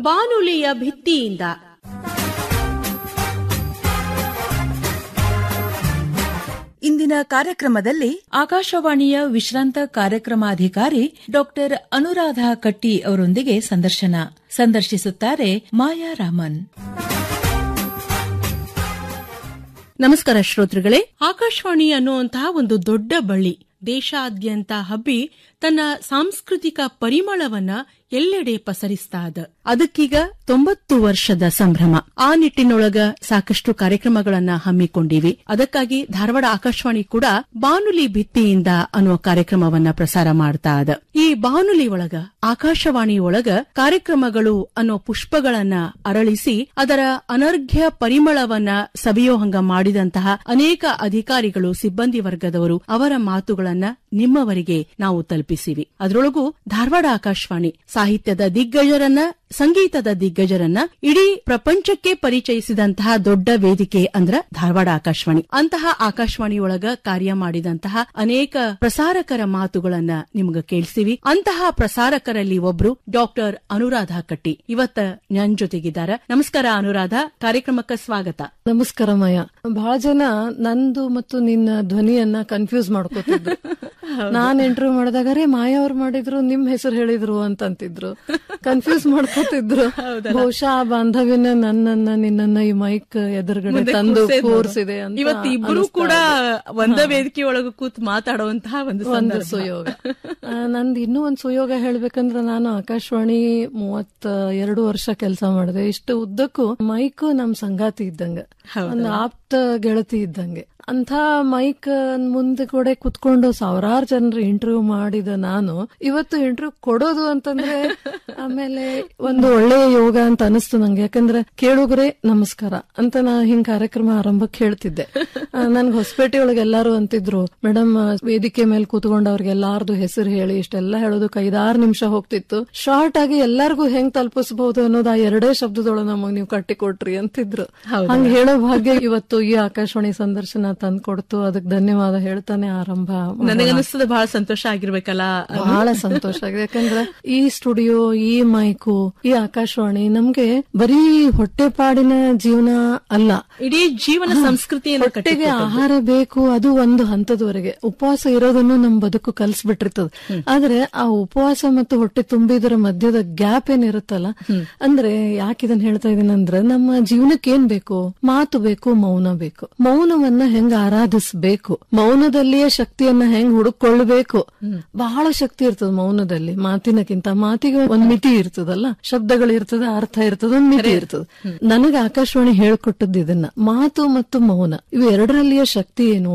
ಬಾನುಲಿಯ ಭಿತ್ತಿಯಿಂದ ಇಂದಿನ ಕಾರ್ಯಕ್ರಮದಲ್ಲಿ ಆಕಾಶವಾಣಿಯ ವಿಶ್ರಾಂತ ಕಾರ್ಯಕ್ರಮಾಧಿಕಾರಿ ಡಾಕ್ಟರ್ ಅನುರಾಧ ಕಟ್ಟಿ ಅವರೊಂದಿಗೆ ಸಂದರ್ಶನ ಸಂದರ್ಶಿಸುತ್ತಾರೆ ಮಾಯಾ ರಾಮನ್ ನಮಸ್ಕಾರ ಶ್ರೋತೃಗಳೇ ಆಕಾಶವಾಣಿ ಅನ್ನುವಂತಹ ಒಂದು ದೊಡ್ಡ ಬಳ್ಳಿ ದೇಶಾದ್ಯಂತ ಹಬ್ಬಿ ತನ್ನ ಸಾಂಸ್ಕೃತಿಕ ಪರಿಮಳವನ್ನ ಎಲ್ಲೆಡೆ ಪಸರಿಸ್ತಾ ಅದ ಅದಕ್ಕೀಗ ತೊಂಬತ್ತು ವರ್ಷದ ಸಂಭ್ರಮ ಆ ನಿಟ್ಟಿನೊಳಗ ಸಾಕಷ್ಟು ಕಾರ್ಯಕ್ರಮಗಳನ್ನ ಹಮ್ಮಿಕೊಂಡಿವಿ ಅದಕ್ಕಾಗಿ ಧಾರವಾಡ ಆಕಾಶವಾಣಿ ಕೂಡ ಬಾನುಲಿ ಭಿತ್ತಿಯಿಂದ ಅನ್ನುವ ಕಾರ್ಯಕ್ರಮವನ್ನ ಪ್ರಸಾರ ಮಾಡ್ತಾ ಅದ ಈ ಬಾನುಲಿ ಒಳಗ ಆಕಾಶವಾಣಿ ಒಳಗ ಕಾರ್ಯಕ್ರಮಗಳು ಅನ್ನೋ ಪುಷ್ಪಗಳನ್ನ ಅರಳಿಸಿ ಅದರ ಅನರ್ಘ್ಯ ಪರಿಮಳವನ್ನ ಸವಿಯೋ ಹಂಗ ಮಾಡಿದಂತಹ ಅನೇಕ ಅಧಿಕಾರಿಗಳು ಸಿಬ್ಬಂದಿ ವರ್ಗದವರು ಅವರ ಮಾತುಗಳನ್ನ ನಿಮ್ಮವರಿಗೆ ನಾವು ತಲುಪಿಸಿವಿ ಅದರೊಳಗೂ ಧಾರವಾಡ ಆಕಾಶವಾಣಿ ಸಾಹಿತ್ಯದ ದಿಗ್ಗಜರನ್ನ ಸಂಗೀತದ ದಿಗ್ಗಜರನ್ನ ಇಡೀ ಪ್ರಪಂಚಕ್ಕೆ ಪರಿಚಯಿಸಿದಂತಹ ದೊಡ್ಡ ವೇದಿಕೆ ಅಂದ್ರ ಧಾರವಾಡ ಆಕಾಶವಾಣಿ ಅಂತಹ ಆಕಾಶವಾಣಿಯೊಳಗ ಕಾರ್ಯ ಮಾಡಿದಂತಹ ಅನೇಕ ಪ್ರಸಾರಕರ ಮಾತುಗಳನ್ನ ನಿಮ್ಗ ಕೇಳಿಸಿವಿ ಅಂತಹ ಪ್ರಸಾರಕರಲ್ಲಿ ಒಬ್ರು ಡಾಕ್ಟರ್ ಅನುರಾಧ ಕಟ್ಟಿ ಇವತ್ತ ನನ್ ಜೊತೆಗಿದ್ದಾರೆ ನಮಸ್ಕಾರ ಅನುರಾಧ ಕಾರ್ಯಕ್ರಮಕ್ಕೆ ಸ್ವಾಗತ ನಮಸ್ಕಾರ ಮಯ ಬಹಳ ಜನ ನಂದು ಮತ್ತು ನಿನ್ನ ಧ್ವನಿಯನ್ನ ಕನ್ಫ್ಯೂಸ್ ಮಾಡ್ಕೋತಿದ್ರು ನಾನ್ ಇಂಟರ್ವ್ಯೂ ಮಾಡಿದಾಗ ರೇ ಮಾಯಾ ಅವ್ರು ಮಾಡಿದ್ರು ನಿಮ್ ಹೆಸರು ಹೇಳಿದ್ರು ಅಂತ ಅಂತಿದ್ರು ಕನ್ಫ್ಯೂಸ್ ಮಾಡ್ಕೋತಿದ್ರು ಬಹುಶಃ ಆ ಬಾಂಧವ್ಯನ ನನ್ನನ್ನ ನಿನ್ನನ್ನ ಈ ಮೈಕ್ ಎದುರುಗಡೆ ತಂದು ಕೂರ್ಸಿದೆ ಅಂತ ಇವತ್ತು ಇಬ್ರು ಅನಿಸ್ತಾ ಕೂಡ ಇದೆ. ಒಂದ ವೇದಿಕೆ ಒಳಗ ಕೂತ್ ಮಾತಾಡುವಂತಹ ಒಂದು ಒಂದು ಸಂದರ್ಭ. ಸುಯೋಗ ಆ, ನಂದು ಇನ್ನೂ ಒಂದು ಸುಯೋಗ ಹೇಳ್ಬೇಕಂದ್ರೆ ನಾನು ಆಕಾಶವಾಣಿ ಮೂವತ್ತ ಎರಡು ವರ್ಷ ಕೆಲಸ ಮಾಡಿದೆ ಇಷ್ಟು ಉದ್ದಕ್ಕೂ ಮೈಕ್ ನಮ್ ಸಂಗಾತಿ ಇದ್ದಂಗ ಒಂದು ಆಪ್ತ ಗೆಳತಿ ಇದ್ದಂಗೆ ಅಂತ ಮೈಕ್ ಮುಂದೆ ಕೂಡ ಕುತ್ಕೊಂಡು ಸಾವಿರಾರು ಜನರು ಇಂಟರ್ವ್ಯೂ ಮಾಡಿದ ನಾನು ಇವತ್ತು ಇಂಟರ್ವ್ಯೂ ಕೊಡೋದು ಅಂತಂದ್ರೆ ಆಮೇಲೆ ಒಂದು ಒಳ್ಳೆಯ ಯೋಗ ಅಂತ ಅನಿಸ್ತು ನಂಗೆ ಯಾಕಂದ್ರೆ ಕೇಳುಗರೆ ನಮಸ್ಕಾರ ಅಂತ ನಾ ಹಿಂಗ್ ಕಾರ್ಯಕ್ರಮ ಆರಂಭಕ್ಕೆ ಹೇಳ್ತಿದ್ದೆ ಆ, ನನ್ಗೆ ಹೊಸಪೇಟೆ ಒಳಗೆ ಎಲ್ಲಾರು ಅಂತಿದ್ರು ಮೇಡಮ್ ವೇದಿಕೆ ಮೇಲೆ ಕೂತ್ಕೊಂಡು ಅವ್ರಿಗೆಲ್ಲಾರ್ದು ಹೆಸರು ಹೇಳಿ ಇಷ್ಟೆಲ್ಲ ಹೇಳೋದಕ್ಕೆ ಐದಾರು ನಿಮಿಷ ಹೋಗ್ತಿತ್ತು ಶಾರ್ಟ್ ಆಗಿ ಎಲ್ಲಾರ್ಗೂ ಹೆಂಗ್ ತಲುಪಿಸಬಹುದು ಅನ್ನೋದು ಆ ಎರಡೇ ಶಬ್ದದೊಳಗೆ ನಮಗ್ ನೀವು ಕಟ್ಟಿಕೊಟ್ರಿ ಅಂತಿದ್ರು ಹಂಗ ಹೇಳೋ ಭಾಗ್ಯ ಇವತ್ತು ಈ ಆಕಾಶವಾಣಿ ಸಂದರ್ಶನ ತಂದ್ಕೊಡ್ತು ಅದಕ್ಕೆ ಧನ್ಯವಾದ ಹೇಳ್ತಾನೆ ಆರಂಭ ಮಾಡೋಣ. ನನಗನ್ನಿಸ್ತದ ಬಹಳ ಸಂತೋಷ ಆಗಿರ್ಬೇಕಲ್ಲ ಬಹಳ ಸಂತೋಷ ಆಗಿದೆ ಯಾಕಂದ್ರೆ ಈ ಸ್ಟುಡಿಯೋ ಈ ಮೈಕು ಈ ಆಕಾಶವಾಣಿ ನಮ್ಗೆ ಬರೀ ಹೊಟ್ಟೆಪಾಡಿನ ಜೀವನ ಅಲ್ಲ ಇಡೀ ಜೀವನ ಸಂಸ್ಕೃತಿಯನ್ನು ಹೊಟ್ಟೆಗೆ ಆಹಾರ ಬೇಕು ಅದು ಒಂದು ಹಂತದವರೆಗೆ ಉಪವಾಸ ಇರೋದನ್ನು ನಮ್ ಬದುಕು ಕಲ್ಸ್ಬಿಟ್ಟಿರ್ತದ ಆದ್ರೆ ಆ ಉಪವಾಸ ಮತ್ತು ಹೊಟ್ಟೆ ತುಂಬಿದರ ಮಧ್ಯದ ಗ್ಯಾಪ್ ಏನಿರುತ್ತಲ್ಲ ಅಂದ್ರೆ ಯಾಕೆ ಇದನ್ನ ಹೇಳ್ತಾ ಇದೀನಿ ಅಂದ್ರೆ ನಮ್ಮ ಜೀವನಕ್ಕೆ ಏನ್ ಬೇಕು ಮಾತು ಬೇಕು ಮೌನ ಬೇಕು ಮೌನವನ್ನ ಹೆಂಗ್ ಆರಾಧಿಸ್ಬೇಕು ಮೌನದಲ್ಲಿಯೇ ಶಕ್ತಿಯನ್ನ ಹೆಂಗ್ ಹುಡುಕೊಳ್ಳಬೇಕು ಬಹಳ ಶಕ್ತಿ ಇರ್ತದ ಮೌನದಲ್ಲಿ ಮಾತಿನಕ್ಕಿಂತ ಮಾತಿಗೆ ಒಂದ್ ಮಿತಿ ಇರ್ತದಲ್ಲ ಶಬ್ದಗಳು ಇರ್ತದ ಅರ್ಥ ಇರ್ತದ ಒಂದ್ ಮಿತಿ ಇರ್ತದ ನನಗೆ ಆಕಾಶವಾಣಿ ಹೇಳ್ಕೊಟ್ಟದ್ದು ಇದನ್ನ ಮಾತು ಮತ್ತು ಮೌನ ಇವು ಎರಡರಲ್ಲಿಯ ಶಕ್ತಿ ಏನು